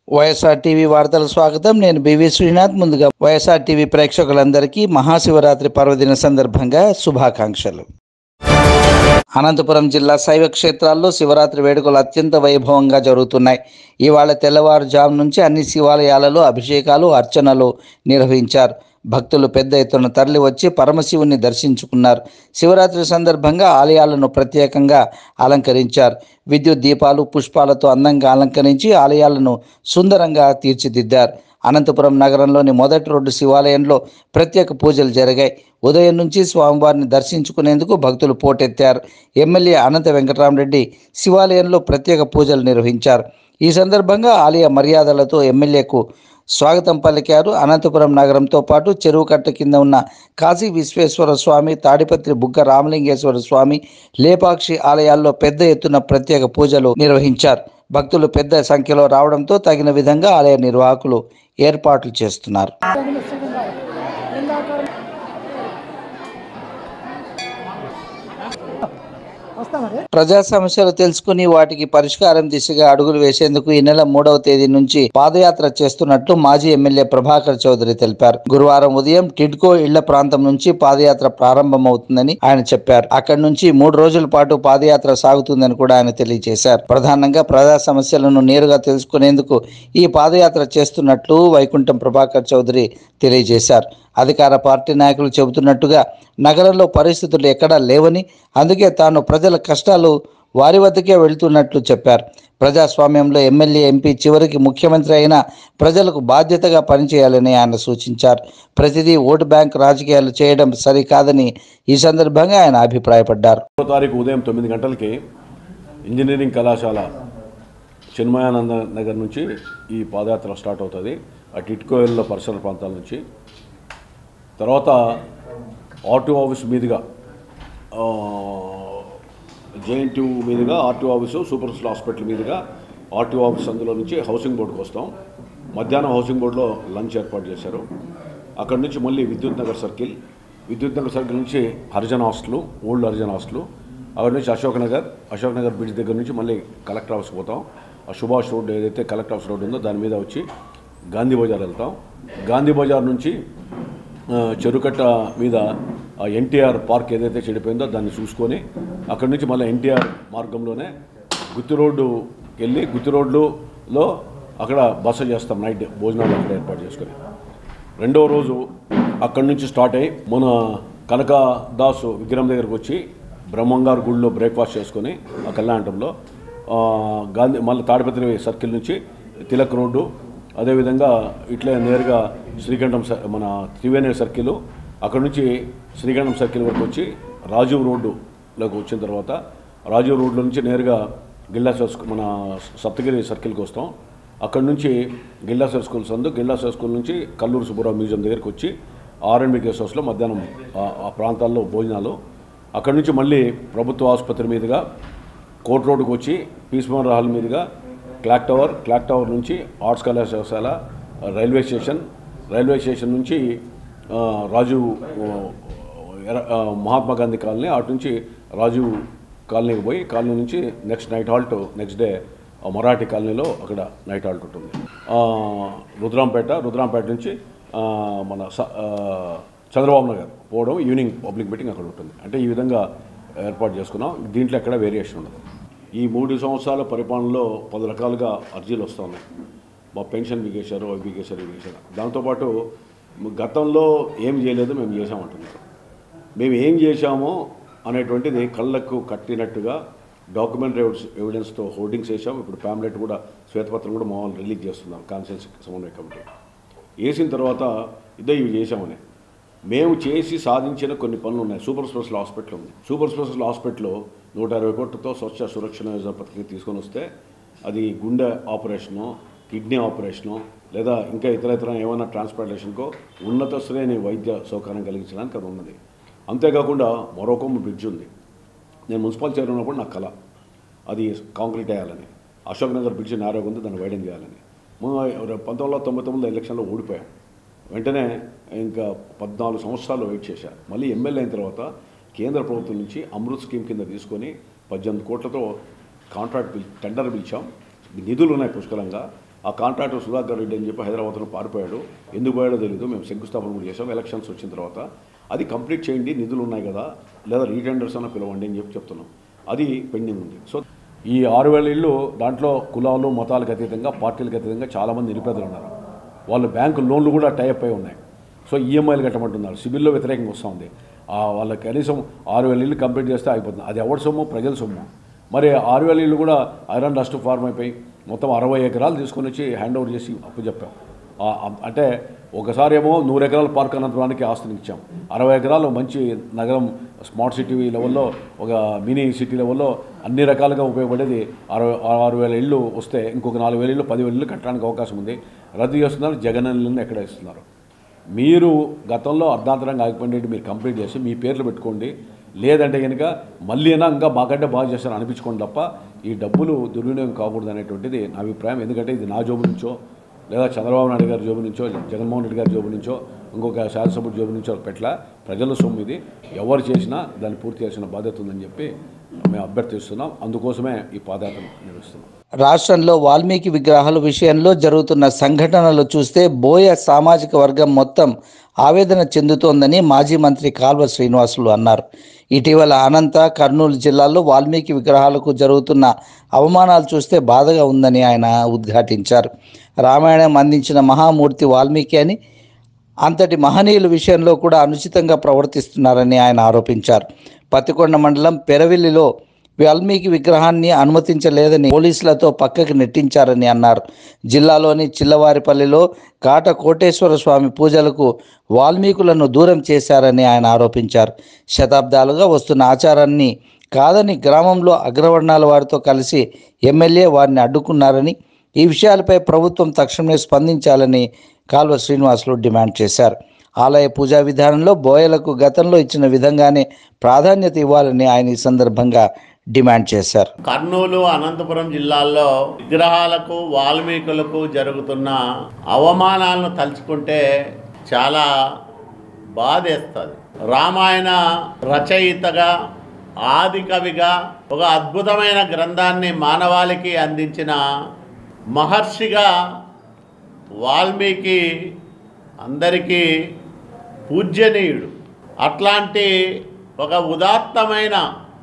YSR TV వార్తలకు స్వాగతం నేను బివి శ్రీనాథ్ ముందుగా వైఎస్ఆర్ టీవీ ప్రేక్షకులందరికీ మహాశివరాత్రి పర్వదిన సందర్భంగా శుభాకాంక్షలు అనంతపురం జిల్లా శైవ క్షేత్రాల్లో శివరాత్రి వేడుకలు అత్యంత వైభవంగా జరుగుతున్నాయి ఇవాళ తెల్లవారుజాము నుంచి అన్ని శివాలయాలలో అభిషేకాలు అర్చనలు నిర్వహించారు భక్తులు పెద్ద ఎత్తున తరలి వచ్చి పరమశివుని దర్శించుకున్నారు శివరాత్రి సందర్భంగా ఆలయాలను ప్రత్యేకంగా అలంకరించారు విద్యుత్ దీపాలు పుష్పాలతో అందంగా అలంకరించి ఆలయాలను సుందరంగా తీర్చిదిద్దారు అనంతపురం నగరంలోని మొదటి రోడ్డు శివాలయంలో ప్రత్యేక పూజలు జరిగాయి ఉదయం నుంచి స్వామివారిని దర్శించుకునేందుకు భక్తులు పోటెత్తారు ఎమ్మెల్యే అనంత వెంకటరామరెడ్డి శివాలయంలో ప్రత్యేక పూజలు నిర్వహించారు ఈ సందర్భంగా ఆలయ మర్యాదలతో ఎమ్మెల్యేకు స్వాగతం పలికారు అనంతపురం నగరంతో పాటు చెరువు కట్ట కింద ఉన్న కాశీ విశ్వేశ్వర స్వామి తాడిపత్రి బుగ్గ రామలింగేశ్వర స్వామి లేపాక్షి ఆలయాల్లో పెద్ద ఎత్తున ప్రత్యేక పూజలు నిర్వహించారు భక్తులు పెద్ద సంఖ్యలో రావడంతో తగిన విధంగా ఆలయ నిర్వాహకులు ఏర్పాట్లు చేస్తున్నారు వస్తా మరి ప్రజా సమస్యలు తెలుసుకుని వాటికి పరిష్కారం దిశగా అడుగులు వేసేందుకు ఈ నెల మూడవ తేదీ నుంచి పాదయాత్ర చేస్తున్నట్లు మాజీ ఎమ్మెల్యే ప్రభాకర్ చౌదరి తెలిపారు గురువారం ఉదయం టిడ్కో ఇళ్ల ప్రాంతం నుంచి పాదయాత్ర ప్రారంభమవుతుందని ఆయన చెప్పారు అక్కడి నుంచి మూడు రోజుల పాటు పాదయాత్ర సాగుతుందని కూడా ఆయన తెలియజేశారు ప్రధానంగా ప్రజా సమస్యలను నేరుగా తెలుసుకునేందుకు ఈ పాదయాత్ర చేస్తున్నట్లు వైకుంఠం ప్రభాకర్ చౌదరి తెలియజేశారు అధికార పార్టీ నాయకులు చెబుతున్నట్టుగా నగరంలో పరిస్థితులు ఎక్కడా లేవని అందుకే తాను ప్రజల కష్టాలు వారి వద్దకే వెళ్తున్నట్లు చెప్పారు ప్రజాస్వామ్యంలో ఎమ్మెల్యే ఎంపీ చివరికి ముఖ్యమంత్రి అయినా ప్రజలకు బాధ్యతగా పనిచేయాలని ఆయన సూచించారు ప్రతిదీ ఓటు బ్యాంక్ రాజకీయాలు చేయడం సరికాదని ఈ సందర్భంగా ఆయన అభిప్రాయపడ్డారు ఒకటో తారీఖు ఉదయం తొమ్మిది గంటలకి ఇంజనీరింగ్ కళాశాల చిన్మయానంద నగర్ నుంచి ఈ పాదయాత్ర స్టార్ట్ అవుతుంది ఆ టిట్కోయల్లో పరిసర ప్రాంతాల నుంచి తర్వాత ఆర్టీఓ ఆఫీస్ మీదుగా జేఎన్టీ మీదుగా RTO office super special hospital మీదుగా ఆర్టీఓ ఆఫీస్ అందులో నుంచి హౌసింగ్ బోర్డుకి వస్తాం మధ్యాహ్నం హౌసింగ్ బోర్డులో లంచ్ ఏర్పాటు చేశారు అక్కడి నుంచి మళ్ళీ విద్యుత్ నగర్ సర్కిల్ విద్యుత్ నగర్ సర్కిల్ నుంచి Harijan hostel old Harijan hostel అక్కడి నుంచి అశోక్ నగర్ అశోక్ నగర్ బ్రిడ్జ్ దగ్గర నుంచి మళ్ళీ కలెక్టర్ ఆఫీస్కి పోతాం ఆ సుభాష్ రోడ్ ఏదైతే కలెక్టర్ ఆఫీస్ రోడ్ ఉందో దాని మీద వచ్చి గాంధీ బజార్ వెళ్తాం గాంధీ బజార్ నుంచి ఆ, చెరుకట్ట మీద ఆ ఎన్టీఆర్ పార్క్ ఏదైతే చెడిపోయిందో దాన్ని చూసుకొని అక్కడి నుంచి మళ్ళీ ఎన్టీఆర్ మార్గంలోనే గుత్తి రోడ్డుకి వెళ్ళి గుత్తి రోడ్డులో అక్కడ బస చేస్తాం నైట్ భోజనాలు అక్కడ ఏర్పాటు చేసుకొని రెండవ రోజు అక్కడి నుంచి స్టార్ట్ అయ్యి మన కనకదాసు విగ్రహం దగ్గరకు వచ్చి బ్రహ్మంగారు గుడిలో బ్రేక్ఫాస్ట్ చేసుకొని ఆ కళ్యాణంలో ఆ, గాంధీ మళ్ళీ తాడిపత్రి సర్కిల్ నుంచి తిలక్ రోడ్డు అదేవిధంగా ఇట్లే నేరుగా శ్రీకంఠం స- మన త్రివేణి సర్కిల్ అక్కడ నుంచి శ్రీకంఠం సర్కిల్ వరకు వచ్చి రాజీవ్ రోడ్డులోకి వచ్చిన తర్వాత రాజీవ్ రోడ్లో నుంచి నేరుగా గిల్లా సర్కిల్ మన సప్తగిరి సర్కిల్కి వస్తాం అక్కడ నుంచి గిల్లాసర్ స్కూల్ సందు గిల్లాసర్ స్కూల్ నుంచి కల్లూరు సుబ్బారావు మ్యూజియం దగ్గరికి వచ్చి ఆర్ఎండ్బి గెస్ట్ హౌస్లో మధ్యాహ్నం ఆ- ఆ ప్రాంతాల్లో భోజనాలు అక్కడి నుంచి మళ్ళీ ప్రభుత్వ ఆసుపత్రి మీదుగా కోర్ట్ రోడ్డుకు వచ్చి పీస్మోర్ హాల్ మీదుగా క్లాక్ టవర్ క్లాక్ టవర్ నుంచి ఆర్ట్స్ కళాశాల రైల్వే స్టేషన్ రైల్వే స్టేషన్ నుంచి ఆ, రాజీవ్ ఆ, ఎర- ఆ, మహాత్మా గాంధీ కాలనీ అటు నుంచి రాజీవ్ కాలనీకి పోయి కాలనీ నుంచి next night halt next day ఆ మరాఠీ కాలనీలో అక్కడ నైట్ హాల్ట్ ఉంటుంది ఆ, రుద్రాంపేట రుద్రాంపేట నుంచి ఆ, మన స- ఆ, చంద్రబాబు నగర్ పోవడం ఈవినింగ్ పబ్లిక్ మీటింగ్ అక్కడ ఉంటుంది అంటే ఈ విధంగా ఏర్పాటు చేసుకున్నాం దీంట్లో ఎక్కడ వేరియేషన్ ఉండదు ఈ మూడు సంవత్సరాల పరిపాలనలో పలు రకాలుగా అర్జీలు వస్తూ ఉన్నాయి మా పెన్షన్ బిగేశారు అవి బిగేశారు ఇవి బిగేశారు దాంతోపాటు గతంలో ఏం చేయలేదు మేము చేసామంటున్నారు మేము ఏం చేశామో అనేటువంటిది కళ్ళకు కట్టినట్టుగా డాక్యుమెంట్ ఎవిడెన్స్తో హోర్డింగ్స్ వేసాం ఇప్పుడు ప్యామ్లెట్ కూడా శ్వేతపత్రం కూడా మామూలు రిలీజ్ చేస్తున్నాం కాన్సెన్స్ సమన్వయ కమిటీ వేసిన తర్వాత ఇదే ఇవి చేసామని మేము చేసి సాధించిన కొన్ని పనులు ఉన్నాయి సూపర్ స్పెషల్ హాస్పిటల్ ఉంది సూపర్ స్పెషల్ హాస్పిటల్లో నూట ఇరవై కోట్లతో స్వచ్ఛ సురక్షణ యోజన పథకం తీసుకొని వస్తే అది గుండె ఆపరేషను కిడ్నీ ఆపరేషను లేదా ఇంకా ఇతర ఇతర ఏమైనా ట్రాన్స్ప్లాంటేషన్కో ఉన్నత శ్రేణి వైద్య సౌకర్యం కలిగించడానికి అది ఉన్నది అంతేకాకుండా మరొక బ్రిడ్జ్ ఉంది నేను మున్సిపల్ చైర్మన్ ఉన్నప్పుడు నాకు కళ అది కాంక్రీట్ వేయాలని అశోక్ నగర్ బ్రిడ్జ్ నేరోగా ఉంది దాన్ని వైడెన్ చేయాలని మనం పంతొమ్మిది వందల తొంభై తొమ్మిది ఎలక్షన్లో ఓడిపోయాం వెంటనే ఇంకా పద్నాలుగు సంవత్సరాలు వెయిట్ చేశారు మళ్ళీ ఎమ్మెల్యే అయిన తర్వాత కేంద్ర ప్రభుత్వం నుంచి అమృత్ స్కీమ్ కింద తీసుకొని పద్దెనిమిది కోట్లతో కాంట్రాక్ట్ పిల్ టెండర్ పిలిచాం నిధులు ఉన్నాయి పుష్కలంగా ఆ కాంట్రాక్టర్ సుధాకర్ రెడ్డి అని చెప్పి హైదరాబాద్లో పారిపోయాడు ఎందుకు పోయాడో తెలియదు మేము శంకుస్థాపన కూడా చేసాం ఎలక్షన్స్ వచ్చిన తర్వాత అది కంప్లీట్ చేయండి నిధులు ఉన్నాయి కదా లేదా రీటెండర్స్ అన్న పిలవండి అని చెప్పి చెప్తున్నాం అది పెండింగ్ ఉంది సో ఈ ఆరు వేల ఇళ్ళు దాంట్లో కులాలు మతాలకు అతీతంగా పార్టీలకు అతీతంగా చాలామంది నిరుపేదలు ఉన్నారు వాళ్ళు బ్యాంకు లోన్లు కూడా టైప్ అయి ఉన్నాయి సో ఈఎంఐలు కట్టమంటున్నారు సిబిల్లో వ్యతిరేకంగా వస్తూ ఉంది ఆ వాళ్ళకి కనీసం ఆరు వేల ఇళ్ళు కంప్లీట్ చేస్తే అయిపోతుంది అది ఎవరి సొమ్ము ప్రజల సొమ్ము మరి ఆరు వేల ఇళ్ళు కూడా ఐరన్ డస్ట్ ఫార్మ్ అయిపోయి మొత్తం అరవై ఎకరాలు తీసుకొని వచ్చి హ్యాండ్ ఓవర్ చేసి అప్పు చెప్పాం ఆ- ఆ- అంటే ఒకసారి ఏమో నూరు ఎకరాల పార్క్ అనంతపురానికి ఆస్తిని ఇచ్చాం అరవై ఎకరాలు మంచి నగరం స్మార్ట్ సిటీ లెవెల్లో ఒక మినీ సిటీ లెవెల్లో అన్ని రకాలుగా ఉపయోగపడేది అరవై ఆరు వేల ఇళ్ళు వస్తే ఇంకొక నాలుగు వేల ఇళ్ళు పదివేల ఇళ్ళు కట్టడానికి అవకాశం ఉంది రద్దు చేస్తున్నారు జగన్ ఇళ్ళని ఎక్కడ ఇస్తున్నారు మీరు గతంలో అర్ధాంతరంగా ఆగిపోయినట్టు మీరు కంప్లీట్ చేసి మీ పేర్లు పెట్టుకోండి లేదంటే కనుక మళ్ళీ అయినా ఇంకా బాగంటే బాగా చేస్తారని అనిపించుకోండి తప్ప ఈ డబ్బులు దుర్వినియోగం కాకూడదు అనేటువంటిది నా అభిప్రాయం ఎందుకంటే ఇది నా జోబు నుంచో లేదా చంద్రబాబు నాయుడు గారి జోబు నుంచో జగన్మోహన్ రెడ్డి గారి జోబు నుంచో ఇంకొక శాసనసభ్యుడి జోబు నుంచో పెట్ల ప్రజల సొమ్ము ఇది ఎవరు చేసినా దాన్ని పూర్తి చేయాల్సిన బాధ్యత ఉందని చెప్పి మేము అభ్యర్థిస్తున్నాం అందుకోసమే ఈ పాదయాత్ర నిర్వహిస్తున్నాం రాష్ట్రంలో వాల్మీకి విగ్రహాల విషయంలో జరుగుతున్న సంఘటనలు చూస్తే బోయ సామాజిక వర్గం మొత్తం ఆవేదన చెందుతోందని మాజీ మంత్రి కాల్వ శ్రీనివాసులు అన్నారు ఇటీవల అనంత కర్నూలు జిల్లాల్లో వాల్మీకి విగ్రహాలకు జరుగుతున్న అవమానాలు చూస్తే బాధగా ఉందని ఆయన ఉద్ఘాటించారు రామాయణం అందించిన మహామూర్తి వాల్మీకి అని అంతటి మహనీయుల విషయంలో కూడా అనుచితంగా ప్రవర్తిస్తున్నారని ఆయన ఆరోపించారు పత్తికొండ మండలం పెరవిల్లిలో వాల్మీకి విగ్రహాన్ని అనుమతించలేదని పోలీసులతో పక్కకి నెట్టించారని అన్నారు జిల్లాలోని చిల్లవారిపల్లిలో కాట కోటేశ్వర స్వామి పూజలకు వాల్మీకులను దూరం చేశారని ఆయన ఆరోపించారు శతాబ్దాలుగా వస్తున్న ఆచారాన్ని కాదని గ్రామంలో అగ్రవర్ణాల వారితో కలిసి ఎమ్మెల్యే వారిని అడ్డుకున్నారని ఈ విషయాలపై ప్రభుత్వం తక్షణమే స్పందించాలని కాల్వ శ్రీనివాసులు డిమాండ్ చేశారు ఆలయ పూజా విధానంలో బోయలకు గతంలో ఇచ్చిన విధంగానే ప్రాధాన్యత ఇవ్వాలని ఆయన ఈ సందర్భంగా డిమాండ్ చేశారు కర్నూలు అనంతపురం జిల్లాల్లో విగ్రహాలకు వాల్మీకులకు జరుగుతున్న అవమానాలను తలుచుకుంటే చాలా బాధేస్తుంది రామాయణ రచయితగా ఆది కవిగా ఒక అద్భుతమైన గ్రంథాన్ని మానవాళికి అందించిన మహర్షిగా వాల్మీకి అందరికీ పూజ్యనీయుడు అట్లాంటి ఒక ఉదాత్తమైన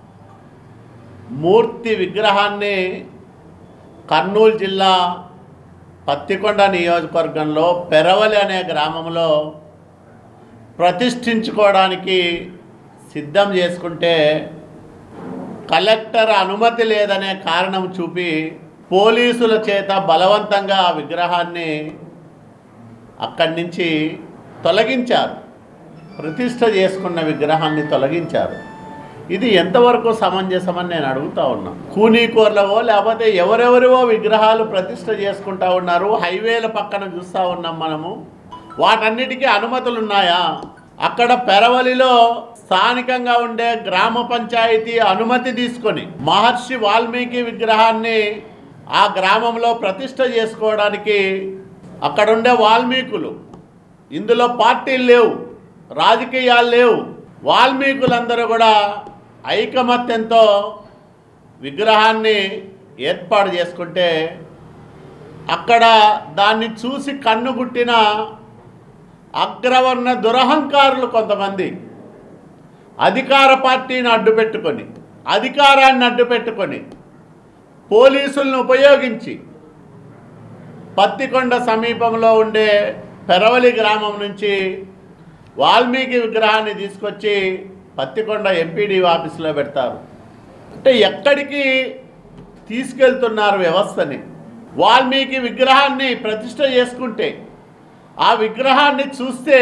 మూర్తి విగ్రహాన్ని కర్నూలు జిల్లా పత్తికొండ నియోజకవర్గంలో పెరవలి అనే గ్రామంలో ప్రతిష్ఠించుకోవడానికి సిద్ధం చేసుకుంటే కలెక్టర్ అనుమతి లేదనే కారణం చూపి పోలీసుల చేత బలవంతంగా ఆ విగ్రహాన్ని అక్కడి నుంచి తొలగించారు ప్రతిష్ట చేసుకున్న విగ్రహాన్ని తొలగించారు ఇది ఎంతవరకు సమంజసమని నేను అడుగుతా ఉన్నా కూనీకోర్లవో లేకపోతే ఎవరెవరివో విగ్రహాలు ప్రతిష్ట చేసుకుంటా ఉన్నారు హైవేల పక్కన చూస్తూ ఉన్నాం మనము వాటన్నిటికీ అనుమతులు ఉన్నాయా అక్కడ పెరవలిలో స్థానికంగా ఉండే గ్రామ పంచాయతీ అనుమతి తీసుకొని మహర్షి వాల్మీకి విగ్రహాన్ని ఆ గ్రామంలో ప్రతిష్ట చేసుకోవడానికి అక్కడుండే వాల్మీకులు ఇందులో పార్టీలు లేవు రాజకీయాలు లేవు వాల్మీకులందరూ కూడా ఐకమత్యంతో విగ్రహాన్ని ఏర్పాటు చేసుకుంటే అక్కడ దాన్ని చూసి కన్నుగుట్టిన అగ్రవర్ణ దురహంకారులు కొంతమంది అధికార పార్టీని అడ్డుపెట్టుకొని అధికారాన్ని అడ్డుపెట్టుకొని పోలీసులను ఉపయోగించి పత్తికొండ సమీపంలో ఉండే పెరవలి గ్రామం నుంచి వాల్మీకి విగ్రహాన్ని తీసుకొచ్చి పత్తికొండ ఎంపీడీ ఆఫీసులో పెడతారు అంటే ఎక్కడికి తీసుకెళ్తున్నారు వ్యవస్థని వాల్మీకి విగ్రహాన్ని ప్రతిష్ట చేసుకుంటే ఆ విగ్రహాన్ని చూస్తే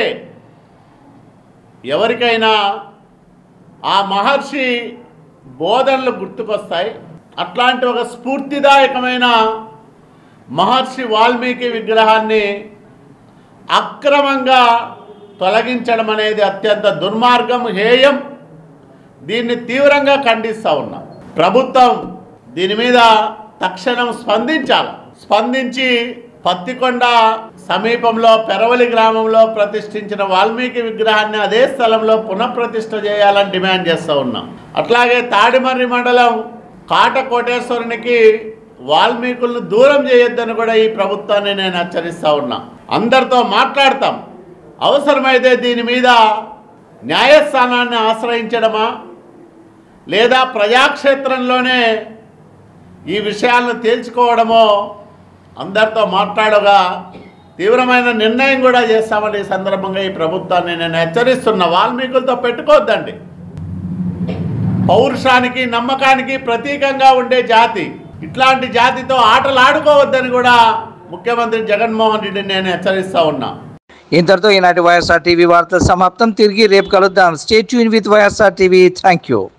ఎవరికైనా ఆ మహర్షి బోధనలు గుర్తుకొస్తాయి అట్లాంటి ఒక స్ఫూర్తిదాయకమైన మహర్షి వాల్మీకి విగ్రహాన్ని అక్రమంగా తొలగించడం అనేది అత్యంత దుర్మార్గం హేయం దీన్ని తీవ్రంగా ఖండిస్తూ ఉన్నాం ప్రభుత్వం దీని మీద తక్షణం స్పందించాలి స్పందించి పత్తికొండ సమీపంలో పెరవలి గ్రామంలో ప్రతిష్ఠించిన వాల్మీకి విగ్రహాన్ని అదే స్థలంలో పునఃప్రతిష్ఠ చేయాలని డిమాండ్ చేస్తూ ఉన్నాం అట్లాగే తాడిమర్రి మండలం కాట కోటేశ్వరునికి వాల్మీకులను దూరం చేయొద్దని కూడా ఈ ప్రభుత్వాన్ని నేను హెచ్చరిస్తా ఉన్నా అందరితో మాట్లాడతాం అవసరమైతే దీని మీద న్యాయస్థానాన్ని ఆశ్రయించడమా లేదా ప్రజాక్షేత్రంలోనే ఈ విషయాలను తేల్చుకోవడమో అందరితో మాట్లాడగా తీవ్రమైన నిర్ణయం కూడా చేస్తామని ఈ సందర్భంగా ఈ ప్రభుత్వాన్ని నేను హెచ్చరిస్తున్న వాల్మీకులతో పెట్టుకోవద్దండి పౌరుషానికి నమ్మకానికి ప్రతీకంగా ఉండే జాతి ఇట్లాంటి జాతితో ఆటలు ఆడుకోవద్దని కూడా ముఖ్యమంత్రి జగన్మోహన్ రెడ్డిని నేను హెచ్చరిస్తా ఉన్నా ఇంతటితో ఈనాటి వైఎస్ఆర్ టీవీ వార్తలు సమాప్తం తిరిగి రేపు కలుద్దాం స్టేట్ యూన్ with YSR TV thank you